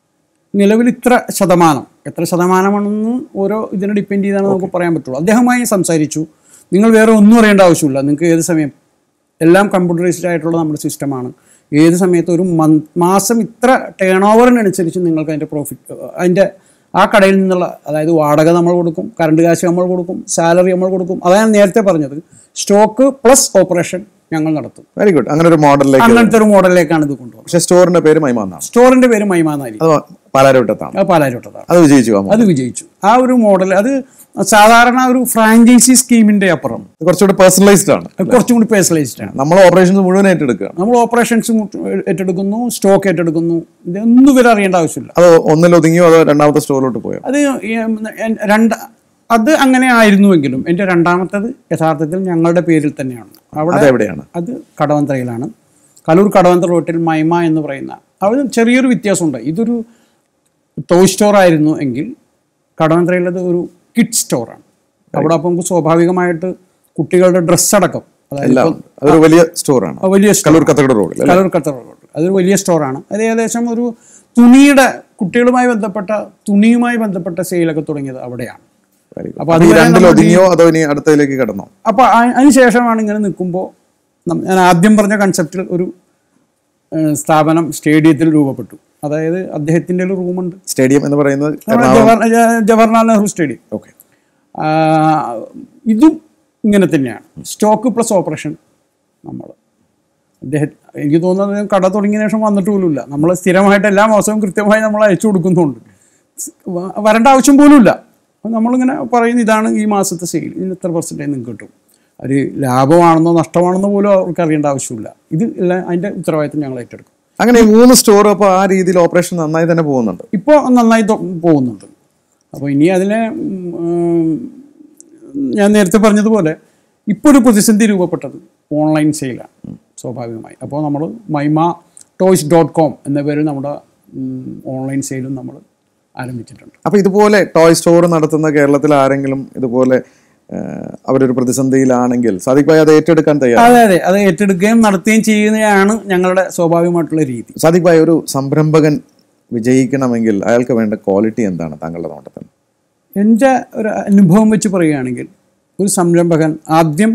നിലവിൽ ഇത്ര ശതമാനം എത്ര ശതമാനമാണെന്ന് ഓരോ ഇതിനെ ഡിപ്പെൻഡ് ചെയ്താണ് നമുക്ക് പറയാൻ പറ്റുള്ളൂ അദ്ദേഹവുമായി സംസാരിച്ചു നിങ്ങൾ വേറെ ഒന്നും അറിയേണ്ട ആവശ്യമില്ല നിങ്ങൾക്ക് ഏത് സമയം എല്ലാം കമ്പ്യൂട്ടറൈസ്ഡ് ആയിട്ടുള്ള നമ്മുടെ സിസ്റ്റമാണ് ഏത് സമയത്ത് ഒരു മന്ത് മാസം ഇത്ര ടേൺ ഓവറിനനുസരിച്ച് നിങ്ങൾക്ക് അതിൻ്റെ പ്രോഫിറ്റ് അതിൻ്റെ ആ കടയിൽ നിന്നുള്ള അതായത് വാടക നമ്മൾ കൊടുക്കും കറണ്ട് കാശ് നമ്മൾ കൊടുക്കും സാലറി നമ്മൾ കൊടുക്കും അതാണ് ഞാൻ നേരത്തെ പറഞ്ഞത് സ്റ്റോക്ക് പ്ലസ് ഓപ്പറേഷൻ ഞങ്ങൾ നടത്തും വെരി ഗുഡ് അങ്ങനെ ഒരു മോഡലിലേക്ക് അങ്ങനത്തെ ഒരു മോഡലിലേക്കാണ് ഇത് കൊണ്ടുപോകുന്നത് പക്ഷെ സ്റ്റോറിന്റെ പേര് മൈമ എന്നാണ് സ്റ്റോറിൻ്റെ പേര് മൈമാനാരി അത് പാലാരോട്ടത്താണ് അത് പാലാരിവട്ടത്താണ് അത് വിജയിച്ചു ആ model. അത് വിജയിച്ചു ആ ഒരു മോഡൽ അത് സാധാരണ ഒരു ഫ്രാഞ്ചൈസി സ്കീമിന്റെ അപ്പുറം ഇത് കുറച്ചുകൂടി പേഴ്സണലൈസ്ഡ് ആണ് അത് കുറച്ചും കൂടി പേഴ്സണലൈസ്ഡ് ആണ് നമ്മൾ ഓപ്പറേഷൻസ് മുഴുവൻ ഏറ്റെടുക്കുകയാണ് നമ്മൾ ഓപ്പറേഷൻസ് ഏറ്റെടുക്കുന്നു സ്റ്റോക്ക് ഏറ്റെടുക്കുന്നു ഇതൊന്നും ഇവർ അറിയേണ്ട ആവശ്യമില്ല അത് ഒന്നിൽ ഒതുങ്ങിയോ അതോ രണ്ടാമത്തെ സ്റ്റോറിലോട്ട് പോയോ അത് ഈ, ഉം, എൻ- രണ്ട് അത് അങ്ങനെ ആയിരുന്നുവെങ്കിലും എൻ്റെ രണ്ടാമത്തത് യഥാർത്ഥത്തിൽ ഞങ്ങളുടെ പേരിൽ തന്നെയാണ് അവിടെ അതെവിടെയാണ് അത് കടവന്ത്രയിലാണ് കലൂർ കടവന്ത്ര റോട്ടിൽ മൈമ എന്ന് പറയുന്ന അവിടെ ചെറിയൊരു വ്യത്യാസമുണ്ട് ഇതൊരു ടോയ് സ്റ്റോർ ആയിരുന്നു എങ്കിൽ കടവന്ത്രയിലത് ഒരു കിഡ് സ്റ്റോറാണ് അവിടെ അപ്പം നമുക്ക് സ്വാഭാവികമായിട്ട് കുട്ടികളുടെ ഡ്രസ്സ് അടക്കം അതായത് എല്ലാം ഉണ്ട്. അതൊരു വലിയ സ്റ്റോറാണ് ആ വലിയ സ്റ്റോർ കല്ലൂർ കത്തകട റോഡിൽ അല്ലേ? കലൂർ കത്തറ റോഡ് അതൊരു വലിയ സ്റ്റോറാണ് അത് ഏകദേശം ഒരു തുണിയുടെ കുട്ടികളുമായി ബന്ധപ്പെട്ട തുണിയുമായി ബന്ധപ്പെട്ട സെയിലൊക്കെ തുടങ്ങിയത് അവിടെയാണ് Very good. അപ്പൊ അത് ഈ അതുവരെ രണ്ടിൽ നമ്മൾ ഒതുങ്ങിയോ അതോ ഇനി അടുത്തതിലേക്ക് കടന്നോ അപ്പോൾ അതിനുശേഷമാണ് ഇങ്ങനെ നിൽക്കുമ്പോൾ ഞാൻ ആദ്യം പറഞ്ഞ കൺസെപ്റ്റിൽ ഒരു ഏഹ്, സ്ഥാപനം സ്റ്റേഡിയത്തിൽ രൂപപ്പെട്ടു അതായത് അദ്ദേഹത്തിൻ്റെ ഒരു റൂമുണ്ട് സ്റ്റേഡിയം എന്ന് പറയുന്നത് നമ്മുടെ ജവഹർ ജ- ജവഹർലാൽ നെഹ്റു സ്റ്റേഡിയം ഓക്കെ ആ, ഇതും ഇങ്ങനെ തന്നെയാണ് സ്റ്റോക്ക് പ്ലസ് ഓപ്പറേഷൻ നമ്മൾ അദ്ദേഹം എനിക്ക് തോന്നുന്നത് കട തുടങ്ങിയ ശേഷം വന്നിട്ട് പോലുമില്ല നമ്മൾ സ്ഥിരമായിട്ട് എല്ലാ മാസവും കൃത്യമായി നമ്മൾ അയച്ചു കൊടുക്കുന്നുണ്ട് വ- വരേണ്ട ആവശ്യം പോലുമില്ല അപ്പോൾ നമ്മളിങ്ങനെ പറയുന്ന ഇതാണ് ഈ മാസത്തെ സെയിൽ ഇതിന് ഇത്ര പെർസെൻറ്റേജ് നിങ്ങൾക്ക് കിട്ടും അത് ലാഭമാണെന്നോ നഷ്ടമാണെന്നോ പോലും അവർക്ക് അറിയേണ്ട ആവശ്യമില്ല ഇത് എല്ലാം അതിൻ്റെ ഉത്തരവാദിത്തം ഞങ്ങൾ ഏറ്റെടുക്കും അങ്ങനെ ഈ മൂന്ന് സ്റ്റോർ അപ്പോൾ ആ രീതിയിൽ ഓപ്പറേഷൻ നന്നായി തന്നെ പോകുന്നുണ്ട് ഇപ്പോൾ നന്നായി തൊ- പോകുന്നുണ്ട് അപ്പോൾ ഇനി അതിനെ ഉം, ഉം, ഞാൻ നേരത്തെ പറഞ്ഞതുപോലെ ഇപ്പോൾ ഒരു പ്രതിസന്ധി രൂപപ്പെട്ടത് ഓൺലൈൻ സെയിലാണ് സ്വാഭാവികമായി അപ്പോൾ നമ്മൾ മൈമ ടോയ്സ് ഡോട്ട് കോം എന്ന പേരിൽ നമ്മുടെ ഓൺലൈൻ സെയിലും നമ്മൾ ആരംഭിച്ചിട്ടുണ്ട് അപ്പോൾ ഇതുപോലെ ടോയ് സ്റ്റോർ നടത്തുന്ന കേരളത്തിൽ ആരെങ്കിലും ഇതുപോലെ ആ, അവരൊരു പ്രതിസന്ധിയിലാണെങ്കിൽ സാദിഖ് ഭായി അത് ഏറ്റെടുക്കാൻ തയ്യാറാണ് അതെ അതെ അത് ഏറ്റെടുക്കുകയും നടത്തുകയും ചെയ്യുന്നതാണ് ഞങ്ങളുടെ സ്വാഭാവികമായിട്ടുള്ള രീതി സാദിഖ് ഭായി ഒരു സംരംഭകൻ വിജയിക്കണമെങ്കിൽ അയാൾക്ക് വേണ്ട ക്വാളിറ്റി എന്താണ് താങ്കളുടെ നോട്ടത്തിൽ എൻ്റെ ഒരു അനുഭവം വെച്ച് പറയുകയാണെങ്കിൽ ഒരു സംരംഭകൻ ആദ്യം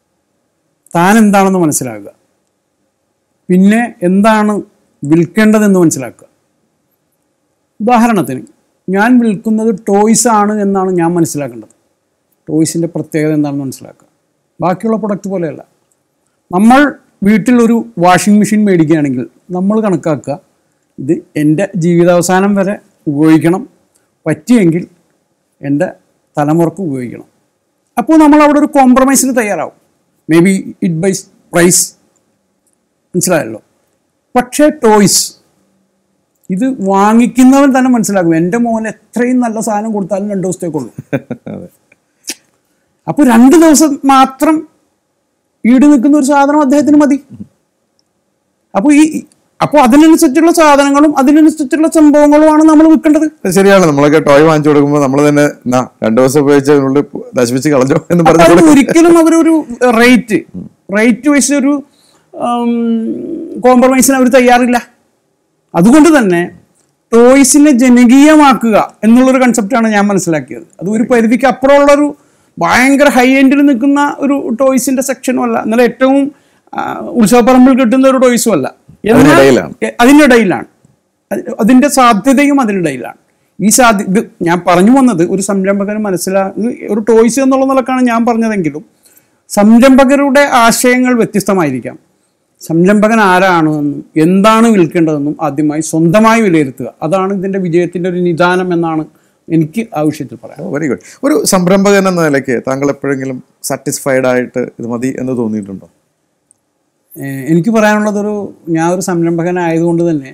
താൻ എന്താണെന്ന് മനസ്സിലാക്കുക പിന്നെ എന്താണ് വിൽക്കേണ്ടതെന്ന് മനസ്സിലാക്കുക ഉദാഹരണത്തിന് ഞാൻ വിൽക്കുന്നത് ടോയ്സ് ആണ് എന്നാണ് ഞാൻ മനസ്സിലാക്കേണ്ടത് ടോയ്സിൻ്റെ പ്രത്യേകത എന്താണെന്ന് മനസ്സിലാക്കുക ബാക്കിയുള്ള പ്രൊഡക്റ്റ് പോലെയല്ല നമ്മൾ വീട്ടിൽ ഒരു വാഷിംഗ് മെഷീൻ മേടിക്കുകയാണെങ്കിൽ നമ്മൾ കണക്കാക്കുക ഇത് എൻ്റെ ജീവിതാവസാനം വരെ ഉപയോഗിക്കണം പറ്റിയെങ്കിൽ എൻ്റെ തലമുറക്ക് ഉപയോഗിക്കണം അപ്പോൾ നമ്മൾ അവിടെ ഒരു കോംപ്രമൈസിന് തയ്യാറാവും may be it buy price മനസ്സിലായല്ലോ പക്ഷേ ടോയ്സ് ഇത് വാങ്ങിക്കുന്നവൻ തന്നെ മനസ്സിലാക്കും എൻ്റെ മോൻ എത്രയും നല്ല സാധനം കൊടുത്താലും രണ്ട് ദിവസത്തേക്കുള്ളൂ അതെ അപ്പോൾ രണ്ട് ദിവസം മാത്രം ഈട് നിൽക്കുന്ന ഒരു സാധനം അദ്ദേഹത്തിന് മതി അപ്പോൾ ഈ അപ്പോൾ അതിനനുസരിച്ചുള്ള സാധനങ്ങളും അതിനനുസരിച്ചുള്ള സംഭവങ്ങളുമാണ് നമ്മൾ വിൽക്കേണ്ടത് അത് ശരിയാണ് നമ്മളൊക്കെ ടോയ് വാങ്ങിച്ചു കൊടുക്കുമ്പോൾ നമ്മൾ തന്നെ എന്നാ രണ്ടു ദിവസം ഉപയോഗിച്ചതിനുള്ളിൽ നശിപ്പിച്ച് കളഞ്ഞോ എന്ന് അപ്പൊ പറഞ്ഞു അത് ഒരിക്കലും അവരൊരു റേറ്റ് റേറ്റ് വൈസ് ഒരു കോംപ്രമൈസിന് അവർ തയ്യാറില്ല അതുകൊണ്ട് തന്നെ ടോയ്സിനെ ജനകീയമാക്കുക എന്നുള്ളൊരു കൺസെപ്റ്റാണ് ഞാൻ മനസ്സിലാക്കിയത് അത് ഒരു പരിധിക്ക് അപ്പുറമുള്ളൊരു ഭയങ്കര ഹൈ എൻഡിൽ നിൽക്കുന്ന ഒരു ടോയ്സിന്റെ സെക്ഷനും അല്ല എന്നാൽ ഏറ്റവും ആ, ഉത്സവപ്പറമ്പിൽ കിട്ടുന്ന ഒരു ടോയ്സും അല്ല എന്നാൽ- അതിനിടയിലാണ്. എ- അതിനിടയിലാണ് അത് അതിന്റെ സാധ്യതയും അതിനിടയിലാണ് ഈ സാധ്യ ഇത് ഞാൻ പറഞ്ഞു വന്നത് ഒരു സംരംഭകന് മനസ്സിലാ ഇത് ഒരു ടോയ്സ് എന്നുള്ള നിലക്കാണ് ഞാൻ പറഞ്ഞതെങ്കിലും സംരംഭകരുടെ ആശയങ്ങൾ വ്യത്യസ്തമായിരിക്കാം സംരംഭകൻ ആരാണെന്നും എന്താണ് വിൽക്കേണ്ടതെന്നും ആദ്യമായി സ്വന്തമായി വിലയിരുത്തുക അതാണ് ഇതിന്റെ വിജയത്തിന്റെ ഒരു നിദാനം എന്നാണ് എനിക്ക് ആ വിഷയത്തിൽ പറയാം വെരി ഗുഡ് ഒരു സംരംഭകൻ എന്ന നിലയ്ക്ക് താങ്കൾ എപ്പോഴെങ്കിലും സാറ്റിസ്ഫൈഡ് ആയിട്ട് ഇത് മതി എന്ന് തോന്നിയിട്ടുണ്ടോ ഏഹ് എനിക്ക് പറയാനുള്ളതൊരു ഞാൻ ഒരു സംരംഭകനായതുകൊണ്ട് തന്നെ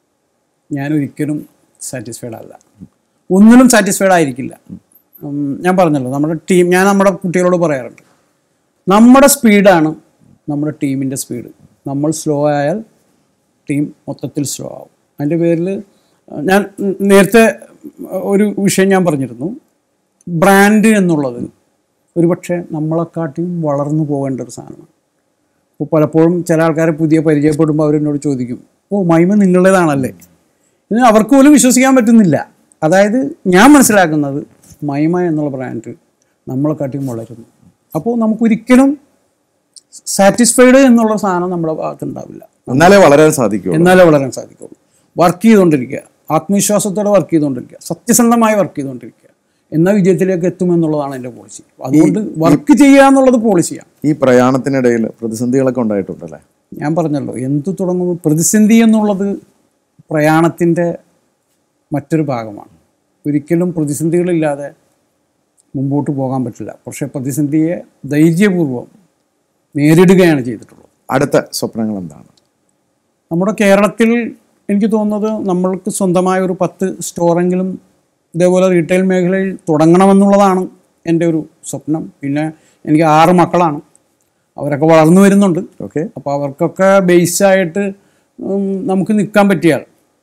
ഞാൻ ഒരിക്കലും സാറ്റിസ്ഫൈഡ് അല്ല ഒന്നിലും സാറ്റിസ്ഫൈഡ് ആയിരിക്കില്ല ഉം, ഞാൻ പറഞ്ഞല്ലോ നമ്മുടെ ടീം ഞാൻ നമ്മുടെ കുട്ടികളോട് പറയാറുണ്ട് നമ്മുടെ സ്പീഡാണ് നമ്മുടെ ടീമിൻ്റെ സ്പീഡ് നമ്മൾ സ്ലോ ആയാൽ ടീം മൊത്തത്തിൽ സ്ലോ ആവും അതിൻ്റെ പേരിൽ ഞാൻ നേരത്തെ ഒരു വിഷയം ഞാൻ പറഞ്ഞിരുന്നു ബ്രാൻഡ് എന്നുള്ളത് ഒരുപക്ഷെ നമ്മളെക്കാട്ടിയും വളർന്നു പോകേണ്ട ഒരു സാധനമാണ് ഇപ്പോൾ പലപ്പോഴും ചില ആൾക്കാരെ പുതിയ പരിചയപ്പെടുമ്പോൾ അവരെന്നോട് ചോദിക്കും ഓ മൈമ നിങ്ങളുടേതാണല്ലേ ഇത് അവർക്ക് പോലും വിശ്വസിക്കാൻ പറ്റുന്നില്ല അതായത് ഞാൻ മനസ്സിലാക്കുന്നത് മൈമ എന്നുള്ള ബ്രാൻഡ് നമ്മളെക്കാട്ടിയും വളരുന്നു അപ്പോൾ നമുക്കൊരിക്കലും സാറ്റിസ്ഫൈഡ് എന്നുള്ള സാധനം നമ്മുടെ ഭാഗത്ത് ഉണ്ടാവില്ല എന്നാലേ വളരാൻ സാധിക്കുള്ളൂ എന്നാലേ വളരാൻ സാധിക്കുള്ളൂ വർക്ക് ചെയ്തുകൊണ്ടിരിക്കുക ആത്മവിശ്വാസത്തോടെ വർക്ക് ചെയ്തുകൊണ്ടിരിക്കുക സത്യസന്ധമായി വർക്ക് ചെയ്തുകൊണ്ടിരിക്കുക എന്നാൽ വിജയത്തിലേക്ക് എത്തുമെന്നുള്ളതാണ് എൻ്റെ പോളിസി അതുകൊണ്ട് വർക്ക് ചെയ്യുക എന്നുള്ളത് പോളിസിയാണ് ഈ പ്രയാണത്തിനിടയിൽ പ്രതിസന്ധികളൊക്കെ ഉണ്ടായിട്ടുണ്ടല്ലേ ഞാൻ പറഞ്ഞല്ലോ എന്തു തുടങ്ങുന്നു പ്രതിസന്ധി എന്നുള്ളത് പ്രയാണത്തിൻ്റെ മറ്റൊരു ഭാഗമാണ് ഒരിക്കലും പ്രതിസന്ധികളില്ലാതെ മുമ്പോട്ട് പോകാൻ പറ്റില്ല പക്ഷേ പ്രതിസന്ധിയെ ധൈര്യപൂർവ്വം നേരിടുകയാണ് ചെയ്തിട്ടുള്ളത് അടുത്ത സ്വപ്നങ്ങൾ എന്താണ് നമ്മുടെ കേരളത്തിൽ എനിക്ക് തോന്നുന്നത് നമ്മൾക്ക് സ്വന്തമായ ഒരു പത്ത് സ്റ്റോറെങ്കിലും ഇതേപോലെ റീറ്റെയിൽ മേഖലയിൽ തുടങ്ങണമെന്നുള്ളതാണ് എൻ്റെ ഒരു സ്വപ്നം പിന്നെ എനിക്ക് ആറ് മക്കളാണ് അവരൊക്കെ വളർന്നു വരുന്നുണ്ട് ഓക്കെ അപ്പോൾ അവർക്കൊക്കെ ബേസായിട്ട് നമുക്ക് നിൽക്കാൻ പറ്റിയാൽ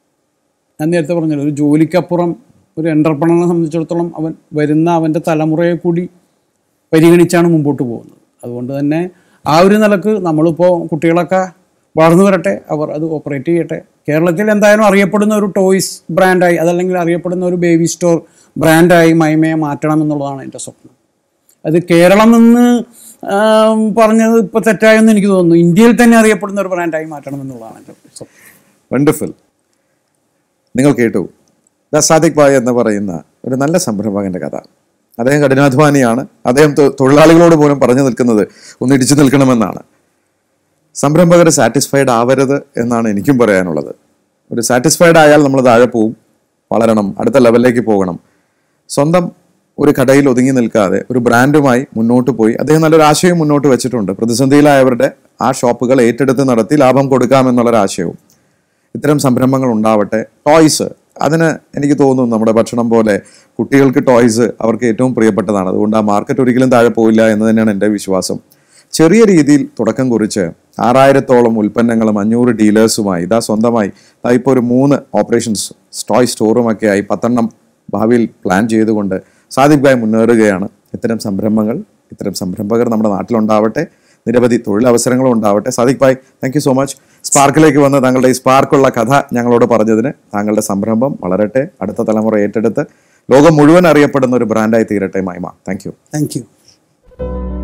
ഞാൻ നേരത്തെ പറഞ്ഞല്ലോ ഒരു ജോലിക്കപ്പുറം ഒരു എൻ്റർപ്രണറിനെ സംബന്ധിച്ചിടത്തോളം അവൻ വരുന്ന അവൻ്റെ തലമുറയെ കൂടി പരിഗണിച്ചാണ് മുമ്പോട്ട് പോകുന്നത് അതുകൊണ്ട് തന്നെ ആ ഒരു നിലക്ക് നമ്മളിപ്പോൾ കുട്ടികളൊക്കെ വളർന്നു വരട്ടെ അവർ അത് ഓപ്പറേറ്റ് ചെയ്യട്ടെ കേരളത്തിൽ എന്തായാലും അറിയപ്പെടുന്ന ഒരു ടോയ്സ് ബ്രാൻഡായി അതല്ലെങ്കിൽ അറിയപ്പെടുന്ന ഒരു ബേബി സ്റ്റോർ ബ്രാൻഡായി മൈമയെ മാറ്റണം എന്നുള്ളതാണ് എൻ്റെ സ്വപ്നം അത് കേരളം എന്ന് ആം, പറഞ്ഞത് ഇപ്പോൾ തെറ്റായെന്ന് എനിക്ക് തോന്നുന്നു ഇന്ത്യയിൽ തന്നെ അറിയപ്പെടുന്ന ഒരു ബ്രാൻഡായി മാറ്റണം എന്നുള്ളതാണ് എൻ്റെ സ്വപ്നം വണ്ടർഫുൾ നിങ്ങൾ കേട്ടു ദ സാദിഖ് ബായ് എന്ന് പറയുന്ന ഒരു നല്ല സംരംഭകന്റെ കഥ അദ്ദേഹം കഠിനാധ്വാനിയാണ് അദ്ദേഹം തൊ- തൊഴിലാളികളോട് പോലും പറഞ്ഞു നിൽക്കുന്നത് ഒന്ന് ഇടിച്ചു നിൽക്കണമെന്നാണ് സംരംഭകർ സാറ്റിസ്ഫൈഡ് ആവരുത് എന്നാണ് എനിക്കും പറയാനുള്ളത് ഒരു സാറ്റിസ്ഫൈഡ് ആയാൽ നമ്മൾ താഴെ പോവും വളരണം അടുത്ത ലെവലിലേക്ക് പോകണം സ്വന്തം ഒരു കടയിൽ ഒതുങ്ങി നിൽക്കാതെ ഒരു ബ്രാൻഡുമായി മുന്നോട്ട് പോയി അദ്ദേഹം നല്ലൊരു ആശയം മുന്നോട്ട് വെച്ചിട്ടുണ്ട് പ്രതിസന്ധിയിലായവരുടെ ആ ഷോപ്പുകൾ ഏറ്റെടുത്ത് നടത്തി ലാഭം കൊടുക്കാമെന്നുള്ളൊരു ആശയവും ഇത്തരം സംരംഭങ്ങൾ ഉണ്ടാവട്ടെ ടോയ്സ് അതിന് എനിക്ക് തോന്നുന്നു നമ്മുടെ ഭക്ഷണം പോലെ കുട്ടികൾക്ക് ടോയ്സ് അവർക്ക് ഏറ്റവും പ്രിയപ്പെട്ടതാണ് അതുകൊണ്ട് ആ മാർക്കറ്റ് ഒരിക്കലും താഴെ പോയില്ല എന്ന് തന്നെയാണ് എൻ്റെ വിശ്വാസം ചെറിയ രീതിയിൽ തുടക്കം കുറിച്ച് ആറായിരത്തോളം ഉൽപ്പന്നങ്ങളും അഞ്ഞൂറ് ഡീലേഴ്സുമായി ഇതാ സ്വന്തമായി ദാ ഇപ്പോൾ ഒരു മൂന്ന് ഓപ്പറേഷൻസ് ടോയ് സ്റ്റോറുമൊക്കെ ആയി പത്തെണ്ണം ഭാവിയിൽ പ്ലാൻ ചെയ്തുകൊണ്ട് സാദിഖ് ഭായ് മുന്നേറുകയാണ് ഇത്തരം സംരംഭങ്ങൾ ഇത്തരം സംരംഭകർ നമ്മുടെ നാട്ടിലുണ്ടാവട്ടെ നിരവധി തൊഴിലവസരങ്ങളും ഉണ്ടാവട്ടെ Sadiq bhai thank you so much സ്പാർക്കിലേക്ക് വന്ന് താങ്കളുടെ ഈ സ്പാർക്കുള്ള കഥ ഞങ്ങളോട് പറഞ്ഞതിന് താങ്കളുടെ സംരംഭം വളരട്ടെ അടുത്ത തലമുറ ഏറ്റെടുത്ത് ലോകം മുഴുവൻ അറിയപ്പെടുന്ന ഒരു ബ്രാൻഡായി തീരട്ടെ മൈമ താങ്ക് യു താങ്ക് യു